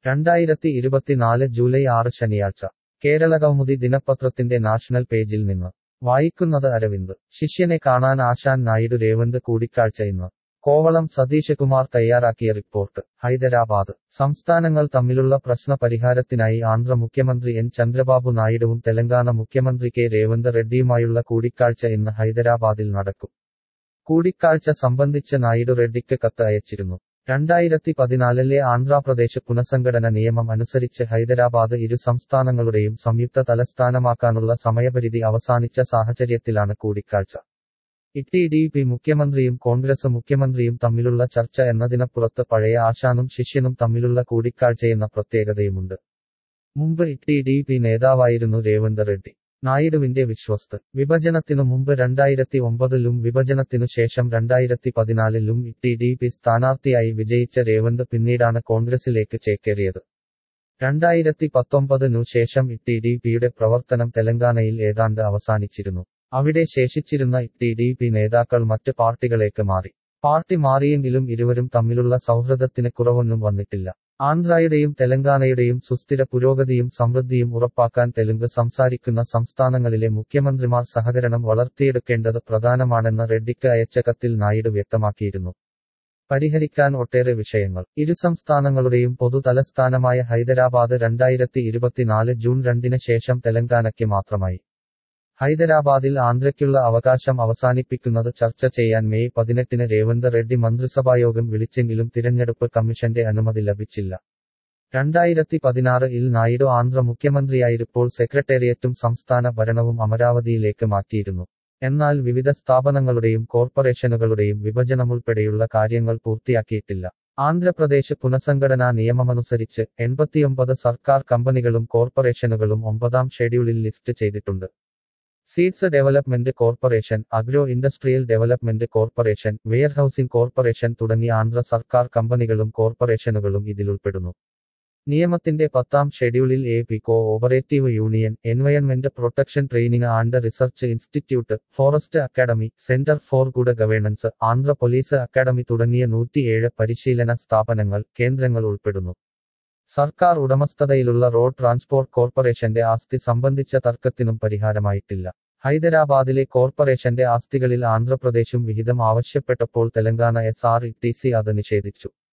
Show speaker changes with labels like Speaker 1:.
Speaker 1: രണ്ടായിരത്തി ഇരുപത്തിനാല് ജൂലൈ ആറ് ശനിയാഴ്ച കേരളകൗമുദി ദിനപത്രത്തിന്റെ നാഷണൽ പേജിൽ നിന്ന് വായിക്കുന്നത് അരവിന്ദ് ശിഷ്യനെ കാണാൻ ആശാൻ നായിഡു രേവന്ത് കൂടിക്കാഴ്ച ഇന്ന് കോവളം സതീശകുമാർ തയ്യാറാക്കിയ റിപ്പോർട്ട് ഹൈദരാബാദ് സംസ്ഥാനങ്ങൾ തമ്മിലുള്ള പ്രശ്ന പരിഹാരത്തിനായി ആന്ധ്ര മുഖ്യമന്ത്രി എൻ ചന്ദ്രബാബു നായിഡുവും തെലങ്കാന മുഖ്യമന്ത്രി കെ രേവന്ത് റെഡ്ഡിയുമായുള്ള കൂടിക്കാഴ്ച ഇന്ന് ഹൈദരാബാദിൽ നടക്കും കൂടിക്കാഴ്ച സംബന്ധിച്ച് നായിഡു റെഡ്ഡിക്ക് കത്ത് അയച്ചിരുന്നു രണ്ടായിരത്തി പതിനാലിലെ ആന്ധ്രാപ്രദേശ് പുനഃസംഘടന നിയമം അനുസരിച്ച് ഹൈദരാബാദ് ഇരു സംസ്ഥാനങ്ങളുടെയും സംയുക്ത തലസ്ഥാനമാക്കാനുള്ള സമയപരിധി അവസാനിച്ച സാഹചര്യത്തിലാണ് കൂടിക്കാഴ്ച ഇട്ടി ഡി പി മുഖ്യമന്ത്രിയും കോൺഗ്രസ് മുഖ്യമന്ത്രിയും തമ്മിലുള്ള ചർച്ച എന്നതിനപ്പുറത്ത് പഴയ ആശാനും ശിഷ്യനും തമ്മിലുള്ള കൂടിക്കാഴ്ചയെന്ന പ്രത്യേകതയുമുണ്ട് മുമ്പ് ഇട്ടി ഡി പി നേതാവായിരുന്നു രേവന്ത് റെഡ്ഡി നായിഡുവിന്റെ വിശ്വസ്ത് വിഭജനത്തിനു മുമ്പ് രണ്ടായിരത്തി ഒമ്പതിലും വിഭജനത്തിനു ശേഷം രണ്ടായിരത്തി പതിനാലിലും ഇട്ടി ഡി പി സ്ഥാനാർത്ഥിയായി വിജയിച്ച രേവന്ത് പിന്നീടാണ് കോൺഗ്രസിലേക്ക് ചേക്കേറിയത് രണ്ടായിരത്തി പത്തൊമ്പതിനു ശേഷം ഇട്ടി ഡി പിയുടെ പ്രവർത്തനം തെലങ്കാനയിൽ ഏതാണ്ട് അവസാനിച്ചിരുന്നു അവിടെ ശേഷിച്ചിരുന്ന ടി ഡി പി നേതാക്കൾ മറ്റ് പാർട്ടികളേക്ക് മാറി പാർട്ടി മാറിയെങ്കിലും ഇരുവരും തമ്മിലുള്ള സൗഹൃദത്തിന് കുറവൊന്നും വന്നിട്ടില്ല ആന്ധ്രയുടെയും തെലങ്കാനയുടെയും സുസ്ഥിര പുരോഗതിയും സമൃദ്ധിയും ഉറപ്പാക്കാൻ തെലുങ്ക് സംസാരിക്കുന്ന സംസ്ഥാനങ്ങളിലെ മുഖ്യമന്ത്രിമാർ സഹകരണം വളർത്തിയെടുക്കേണ്ടത് പ്രധാനമാണെന്ന് റെഡ്ഡിക്ക് അയച്ച കത്തിൽ നായിഡു വ്യക്തമാക്കിയിരുന്നു പരിഹരിക്കാൻ ഒട്ടേറെ വിഷയങ്ങൾ ഇരു സംസ്ഥാനങ്ങളുടെയും പൊതു തലസ്ഥാനമായ ഹൈദരാബാദ് രണ്ടായിരത്തി ഇരുപത്തിനാല് ജൂൺ രണ്ടിന് ശേഷം തെലങ്കാനയ്ക്ക് മാത്രമായി ഹൈദരാബാദിൽ ആന്ധ്രയ്ക്കുള്ള അവകാശം അവസാനിപ്പിക്കുന്നത് ചർച്ച ചെയ്യാൻ മെയ് പതിനെട്ടിന് രേവന്ത് റെഡ്ഡി മന്ത്രിസഭായോഗം വിളിച്ചെങ്കിലും തിരഞ്ഞെടുപ്പ് കമ്മീഷന്റെ അനുമതി ലഭിച്ചില്ല രണ്ടായിരത്തി പതിനാറ് ഇൽ നായിഡു ആന്ധ്ര മുഖ്യമന്ത്രിയായിരിപ്പോൾ സെക്രട്ടേറിയറ്റും സംസ്ഥാന ഭരണവും അമരാവതിയിലേക്ക് മാറ്റിയിരുന്നു എന്നാൽ വിവിധ സ്ഥാപനങ്ങളുടെയും കോർപ്പറേഷനുകളുടെയും വിഭജനമുൾപ്പെടെയുള്ള കാര്യങ്ങൾ പൂർത്തിയാക്കിയിട്ടില്ല ആന്ധ്രാപ്രദേശ് പുനഃസംഘടനാ നിയമമനുസരിച്ച് എൺപത്തിയൊമ്പത് സർക്കാർ കമ്പനികളും കോർപ്പറേഷനുകളും ഒമ്പതാം ഷെഡ്യൂളിൽ ലിസ്റ്റ് ചെയ്തിട്ടുണ്ട് seeds development corporation agro industrial development corporation warehousing corporation തുടങ്ങിയ ആന്ധ്ര സർക്കാർ കമ്പനികളും കോർപ്പറേഷനുകളും ഇതിലുൾപ്പെടുന്നു നിയമത്തിന്റെ പത്താം ഷെഡ്യൂളിൽ A P cooperative union environment protection training and research institute forest academy centre for good governance Andhra police academy തുടങ്ങിയ നൂറ്റിയേഴ് പരിശീലന സ്ഥാപനങ്ങൾ കേന്ദ്രങ്ങൾ ഉൾപ്പെടുന്നു സർക്കാർ ഉടമസ്ഥതയിലുള്ള റോഡ് ട്രാൻസ്പോർട്ട് കോർപ്പറേഷന്റെ ആസ്തി സംബന്ധിച്ച തർക്കത്തിനും പരിഹാരമായിട്ടില്ല ഹൈദരാബാദിലെ കോർപ്പറേഷന്റെ ആസ്തികളിൽ ആന്ധ്രാപ്രദേശും വിഹിതം ആവശ്യപ്പെട്ടപ്പോൾ Telangana S R E T C അത് നിഷേധിച്ചു